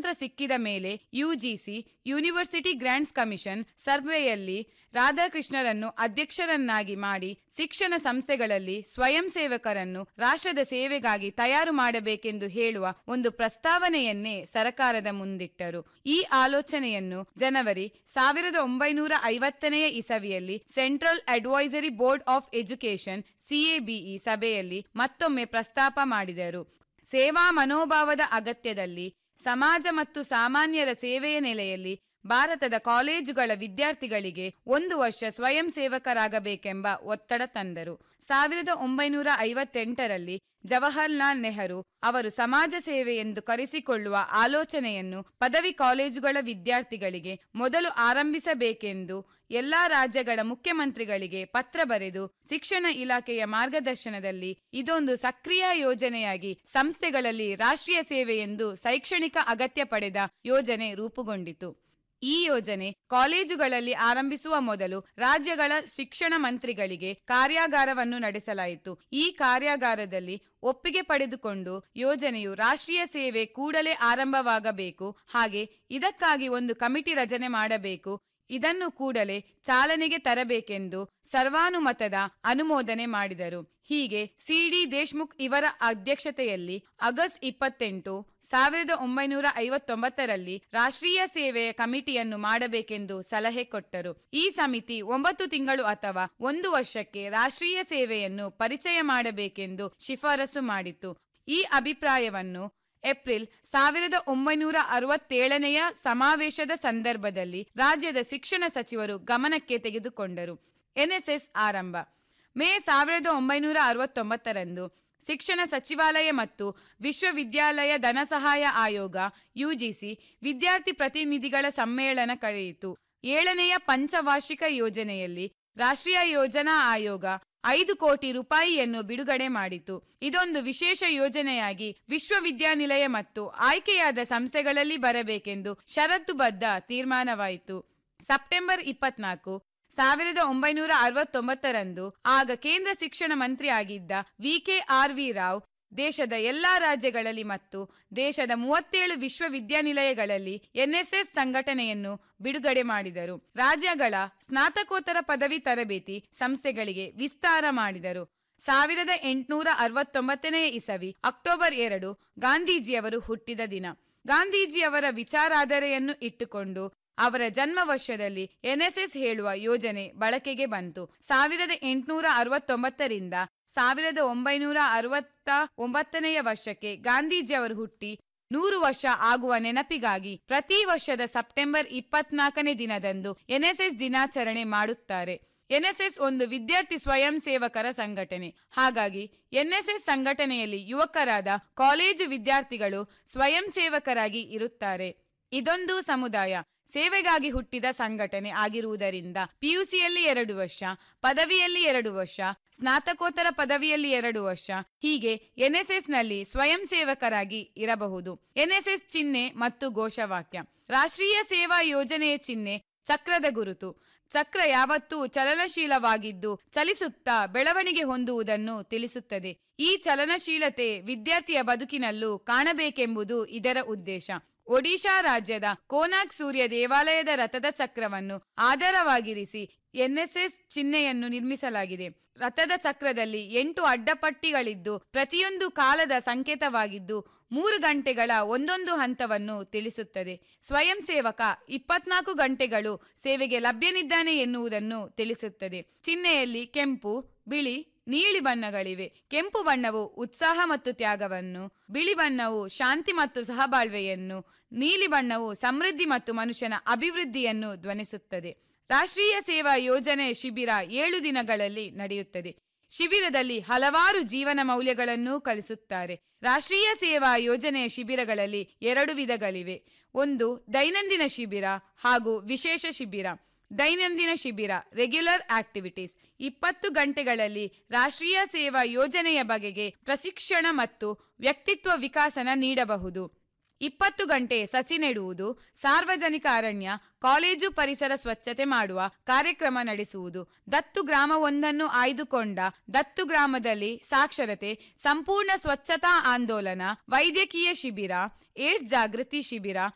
ಸ್ವಾತಂತ್ರ್ಯ ಸಿಕ್ಕಿದ ಮೇಲೆ ಯುಜಿಸಿ ಯೂನಿವರ್ಸಿಟಿ ಗ್ರಾಂಟ್ಸ್ ಕಮಿಷನ್ ಸರ್ವೆಯಲ್ಲಿ ರಾಧಾಕೃಷ್ಣರನ್ನು ಅಧ್ಯಕ್ಷರನ್ನಾಗಿ ಮಾಡಿ ಶಿಕ್ಷಣ ಸಂಸ್ಥೆಗಳಲ್ಲಿ ಸ್ವಯಂ ಸೇವಕರನ್ನು ರಾಷ್ಟ್ರದ ಸೇವೆಗಾಗಿ ತಯಾರು ಮಾಡಬೇಕೆಂದು ಹೇಳುವ ಒಂದು ಪ್ರಸ್ತಾವನೆಯನ್ನೇ ಸರಕಾರದ ಮುಂದಿಟ್ಟರು ಈ ಆಲೋಚನೆಯನ್ನು ಜನವರಿ ಸಾವಿರದ ಒಂಬೈನೂರ ಐವತ್ತನೆಯ ಇಸವಿಯಲ್ಲಿ central advisory board of education C A B E ಸಭೆಯಲ್ಲಿ ಮತ್ತೊಮ್ಮೆ ಪ್ರಸ್ತಾಪ ಮಾಡಿದರು ಸೇವಾ ಮನೋಭಾವದ ಅಗತ್ಯದಲ್ಲಿ ಸಮಾಜ ಮತ್ತು ಸಾಮಾನ್ಯರ ಸೇವೆಯ ನೆಲೆಯಲ್ಲಿ ಭಾರತದ ಕಾಲೇಜುಗಳ ವಿದ್ಯಾರ್ಥಿಗಳಿಗೆ ಒಂದು ವರ್ಷ ಸ್ವಯಂ ಸೇವಕರಾಗಬೇಕೆಂಬ ಒತ್ತಡ ತಂದರು ಸಾವಿರದ ಒಂಬೈನೂರ ಐವತ್ತೆಂಟರಲ್ಲಿ ಜವಾಹರ್ಲಾಲ್ ನೆಹರು ಅವರು ಸಮಾಜ ಸೇವೆ ಎಂದು ಕರೆಸಿಕೊಳ್ಳುವ ಆಲೋಚನೆಯನ್ನು ಪದವಿ ಕಾಲೇಜುಗಳ ವಿದ್ಯಾರ್ಥಿಗಳಿಗೆ ಮೊದಲು ಆರಂಭಿಸಬೇಕೆಂದು ಎಲ್ಲಾ ರಾಜ್ಯಗಳ ಮುಖ್ಯಮಂತ್ರಿಗಳಿಗೆ ಪತ್ರ ಬರೆದು ಶಿಕ್ಷಣ ಇಲಾಖೆಯ ಮಾರ್ಗದರ್ಶನದಲ್ಲಿ ಇದೊಂದು ಸಕ್ರಿಯ ಯೋಜನೆಯಾಗಿ ಸಂಸ್ಥೆಗಳಲ್ಲಿ ರಾಷ್ಟ್ರೀಯ ಸೇವೆ ಎಂದು ಶೈಕ್ಷಣಿಕ ಅಗತ್ಯ ಪಡೆದ ಯೋಜನೆ ರೂಪುಗೊಂಡಿತು ಈ ಯೋಜನೆ ಕಾಲೇಜುಗಳಲ್ಲಿ ಆರಂಭಿಸುವ ಮೊದಲು ರಾಜ್ಯಗಳ ಶಿಕ್ಷಣ ಮಂತ್ರಿಗಳಿಗೆ ಕಾರ್ಯಾಗಾರವನ್ನು ನಡೆಸಲಾಯಿತು ಈ ಕಾರ್ಯಾಗಾರದಲ್ಲಿ ಒಪ್ಪಿಗೆ ಪಡೆದುಕೊಂಡು ಯೋಜನೆಯು ರಾಷ್ಟ್ರೀಯ ಸೇವೆ ಕೂಡಲೇ ಆರಂಭವಾಗಬೇಕು ಹಾಗೆ ಇದಕ್ಕಾಗಿ ಒಂದು ಕಮಿಟಿ ರಚನೆ ಮಾಡಬೇಕು ಇದನ್ನು ಕೂಡಲೇ ಚಾಲನೆಗೆ ತರಬೇಕೆಂದು ಸರ್ವಾನುಮತದ ಅನುಮೋದನೆ ಮಾಡಿದರು ಹೀಗೆ ಸಿಡಿ ದೇಶ್ಮುಖ್ ಇವರ ಅಧ್ಯಕ್ಷತೆಯಲ್ಲಿ ಆಗಸ್ಟ್ ಇಪ್ಪತ್ತೆಂಟು ಸಾವಿರದ ಒಂಬೈನೂರ ಐವತ್ತೊಂಬತ್ತರಲ್ಲಿ ರಾಷ್ಟ್ರೀಯ ಸೇವೆಯ ಕಮಿಟಿಯನ್ನು ಮಾಡಬೇಕೆಂದು ಸಲಹೆ ಕೊಟ್ಟರು ಈ ಸಮಿತಿ ಒಂಬತ್ತು ತಿಂಗಳು ಅಥವಾ ಒಂದು ವರ್ಷಕ್ಕೆ ರಾಷ್ಟ್ರೀಯ ಸೇವೆಯನ್ನು ಪರಿಚಯ ಮಾಡಬೇಕೆಂದು ಶಿಫಾರಸು ಮಾಡಿತು ಈ ಅಭಿಪ್ರಾಯವನ್ನು ಏಪ್ರಿಲ್ ಸಾವಿರದ ಒಂಬೈನೂರ ಅರವತ್ತೇಳನೆಯ ಸಮಾವೇಶದ ಸಂದರ್ಭದಲ್ಲಿ ರಾಜ್ಯದ ಶಿಕ್ಷಣ ಸಚಿವರು ಗಮನಕ್ಕೆ ತೆಗೆದುಕೊಂಡರು ಎನ್ಎಸ್ಎಸ್ ಆರಂಭ ಮೇ ಸಾವಿರದ ಒಂಬೈನೂರ ಅರವತ್ತೊಂಬತ್ತರಂದು ಶಿಕ್ಷಣ ಸಚಿವಾಲಯ ಮತ್ತು ವಿಶ್ವವಿದ್ಯಾಲಯ ಧನಸಹಾಯ ಆಯೋಗ ಯುಜಿಸಿ ವಿದ್ಯಾರ್ಥಿ ಪ್ರತಿನಿಧಿಗಳ ಸಮ್ಮೇಳನ ಕರೆಯಿತು ಏಳನೆಯ ಪಂಚವಾರ್ಷಿಕ ಯೋಜನೆಯಲ್ಲಿ ರಾಷ್ಟ್ರೀಯ ಯೋಜನಾ ಆಯೋಗ ಐದು ಕೋಟಿ ರೂಪಾಯಿಯನ್ನು ಬಿಡುಗಡೆ ಮಾಡಿತು ಇದೊಂದು ವಿಶೇಷ ಯೋಜನೆಯಾಗಿ ವಿಶ್ವವಿದ್ಯಾನಿಲಯ ಮತ್ತು ಆಯ್ಕೆಯಾದ ಸಂಸ್ಥೆಗಳಲ್ಲಿ ಬರಬೇಕೆಂದು ಷರತ್ತುಬದ್ಧ ತೀರ್ಮಾನವಾಯಿತು ಸೆಪ್ಟೆಂಬರ್ ಇಪ್ಪತ್ನಾಲ್ಕು ಸಾವಿರದ ಒಂಬೈನೂರ ಅರವತ್ತೊಂಬತ್ತರಂದು ಆಗ ಕೇಂದ್ರ ಶಿಕ್ಷಣ ಮಂತ್ರಿ ಆಗಿದ್ದ V K R V Rao ದೇಶದ ಎಲ್ಲಾ ರಾಜ್ಯಗಳಲ್ಲಿ ಮತ್ತು ದೇಶದ ಮೂವತ್ತೇಳು ವಿಶ್ವವಿದ್ಯಾನಿಲಯಗಳಲ್ಲಿ ಎನ್ಎಸ್ಎಸ್ ಸಂಘಟನೆಯನ್ನು ಬಿಡುಗಡೆ ಮಾಡಿದರು ರಾಜ್ಯಗಳ ಸ್ನಾತಕೋತ್ತರ ಪದವಿ ತರಬೇತಿ ಸಂಸ್ಥೆಗಳಿಗೆ ವಿಸ್ತಾರ ಮಾಡಿದರು ಸಾವಿರದ ಎಂಟುನೂರ ಅರವತ್ತೊಂಬತ್ತನೆಯ ಇಸವಿ ಅಕ್ಟೋಬರ್ ಎರಡು ಗಾಂಧೀಜಿಯವರು ಹುಟ್ಟಿದ ದಿನ ಗಾಂಧೀಜಿಯವರ ವಿಚಾರಾಧಾರೆಯನ್ನು ಇಟ್ಟುಕೊಂಡು ಅವರ ಜನ್ಮ ವರ್ಷದಲ್ಲಿ ಎನ್ಎಸ್ಎಸ್ ಹೇಳುವ ಯೋಜನೆ ಬಳಕೆಗೆ ಬಂತು ಸಾವಿರದ ಎಂಟುನೂರ ಅರವತ್ತೊಂಬತ್ತರಿಂದ ಸಾವಿರದ ಒಂಬೈನೂರ ಅರವತ್ತ ಒಂಬತ್ತನೆಯ ವರ್ಷಕ್ಕೆ ಗಾಂಧೀಜಿಯವರು ಹುಟ್ಟಿ ನೂರು ವರ್ಷ ಆಗುವ ನೆನಪಿಗಾಗಿ ಪ್ರತಿ ವರ್ಷದ ಸೆಪ್ಟೆಂಬರ್ ಇಪ್ಪತ್ನಾಲ್ಕನೇ ದಿನದಂದು ಎನ್ಎಸ್ಎಸ್ ದಿನಾಚರಣೆ ಮಾಡುತ್ತಾರೆ ಎನ್ಎಸ್ಎಸ್ ಒಂದು ವಿದ್ಯಾರ್ಥಿ ಸ್ವಯಂ ಸೇವಕರ ಸಂಘಟನೆ ಹಾಗಾಗಿ ಎನ್ಎಸ್ಎಸ್ ಸಂಘಟನೆಯಲ್ಲಿ ಯುವಕರಾದ ಕಾಲೇಜು ವಿದ್ಯಾರ್ಥಿಗಳು ಸ್ವಯಂ ಸೇವಕರಾಗಿ ಇರುತ್ತಾರೆ ಇದೊಂದು ಸಮುದಾಯ ಸೇವೆಗಾಗಿ ಹುಟ್ಟಿದ ಸಂಘಟನೆ ಆಗಿರುವುದರಿಂದ ಪಿಯುಸಿಯಲ್ಲಿ ಎರಡು ವರ್ಷ ಪದವಿಯಲ್ಲಿ ಎರಡು ವರ್ಷ ಸ್ನಾತಕೋತ್ತರ ಪದವಿಯಲ್ಲಿ ಎರಡು ವರ್ಷ ಹೀಗೆ ಎನ್ಎಸ್ಎಸ್ನಲ್ಲಿ ಸ್ವಯಂ ಸೇವಕರಾಗಿ ಇರಬಹುದು ಎನ್ಎಸ್ಎಸ್ ಚಿಹ್ನೆ ಮತ್ತು ಘೋಷವಾಕ್ಯ ರಾಷ್ಟ್ರೀಯ ಸೇವಾ ಯೋಜನೆಯ ಚಿಹ್ನೆ ಚಕ್ರದ ಗುರುತು ಚಕ್ರ ಯಾವತ್ತೂ ಚಲನಶೀಲವಾಗಿದ್ದು ಚಲಿಸುತ್ತಾ ಬೆಳವಣಿಗೆ ಹೊಂದುವುದನ್ನು ತಿಳಿಸುತ್ತದೆ ಈ ಚಲನಶೀಲತೆ ವಿದ್ಯಾರ್ಥಿಯ ಬದುಕಿನಲ್ಲೂ ಕಾಣಬೇಕೆಂಬುದು ಇದರ ಉದ್ದೇಶ ಒಡಿಶಾ ರಾಜ್ಯದ ಕೋನಾಕ್ ಸೂರ್ಯ ದೇವಾಲಯದ ರಥದ ಚಕ್ರವನ್ನು ಆಧಾರವಾಗಿರಿಸಿ ಎನ್ಎಸ್ಎಸ್ ಚಿಹ್ನೆಯನ್ನು ನಿರ್ಮಿಸಲಾಗಿದೆ ರಥದ ಚಕ್ರದಲ್ಲಿ ಎಂಟು ಅಡ್ಡಪಟ್ಟಿಗಳಿದ್ದು ಪ್ರತಿಯೊಂದು ಕಾಲದ ಸಂಕೇತವಾಗಿದ್ದು ಮೂರು ಗಂಟೆಗಳ ಒಂದೊಂದು ಹಂತವನ್ನು ತಿಳಿಸುತ್ತದೆ ಸ್ವಯಂ ಸೇವಕ ಇಪ್ಪತ್ನಾಲ್ಕು ಗಂಟೆಗಳು ಸೇವೆಗೆ ಲಭ್ಯನಿದ್ದಾನೆ ಎನ್ನುವುದನ್ನು ತಿಳಿಸುತ್ತದೆ ಚಿಹ್ನೆಯಲ್ಲಿ ಕೆಂಪು ಬಿಳಿ ನೀಲಿ ಬಣ್ಣಗಳಿವೆ ಕೆಂಪು ಬಣ್ಣವು ಉತ್ಸಾಹ ಮತ್ತು ತ್ಯಾಗವನ್ನು ಬಿಳಿ ಬಣ್ಣವು ಶಾಂತಿ ಮತ್ತು ಸಹಬಾಳ್ವೆಯನ್ನು ನೀಲಿ ಬಣ್ಣವು ಸಮೃದ್ಧಿ ಮತ್ತು ಮನುಷ್ಯನ ಅಭಿವೃದ್ಧಿಯನ್ನು ಧ್ವನಿಸುತ್ತದೆ ರಾಷ್ಟ್ರೀಯ ಸೇವಾ ಯೋಜನೆ ಶಿಬಿರ ಏಳು ದಿನಗಳಲ್ಲಿ ನಡೆಯುತ್ತದೆ ಶಿಬಿರದಲ್ಲಿ ಹಲವಾರು ಜೀವನ ಮೌಲ್ಯಗಳನ್ನು ಕಲಿಸುತ್ತಾರೆ ರಾಷ್ಟ್ರೀಯ ಸೇವಾ ಯೋಜನೆಯ ಶಿಬಿರಗಳಲ್ಲಿ ಎರಡು ವಿಧಗಳಿವೆ ಒಂದು ದೈನಂದಿನ ಶಿಬಿರ ಹಾಗೂ ವಿಶೇಷ ಶಿಬಿರ ದೈನಂದಿನ ಶಿಬಿರ ರೆಗ್ಯುಲರ್ ಆಕ್ಟಿವಿಟೀಸ್ ಇಪ್ಪತ್ತು ಗಂಟೆಗಳಲ್ಲಿ ರಾಷ್ಟ್ರೀಯ ಸೇವಾ ಯೋಜನೆಯ ಬಗೆಗೆ ಪ್ರಶಿಕ್ಷಣ ಮತ್ತು ವ್ಯಕ್ತಿತ್ವ ವಿಕಾಸನ ನೀಡಬಹುದು ಇಪ್ಪತ್ತು ಗಂಟೆ ಸಸಿ ನೆಡುವುದು ಸಾರ್ವಜನಿಕ ಅರಣ್ಯ ಕಾಲೇಜು ಪರಿಸರ ಸ್ವಚ್ಛತೆ ಮಾಡುವ ಕಾರ್ಯಕ್ರಮ ನಡೆಸುವುದು ದತ್ತು ಗ್ರಾಮವೊಂದನ್ನು ಆಯ್ದುಕೊಂಡ ದತ್ತು ಗ್ರಾಮದಲ್ಲಿ ಸಾಕ್ಷರತೆ ಸಂಪೂರ್ಣ ಸ್ವಚ್ಛತಾ ಆಂದೋಲನ ವೈದ್ಯಕೀಯ ಶಿಬಿರ ಏಡ್ಸ್ ಜಾಗೃತಿ ಶಿಬಿರ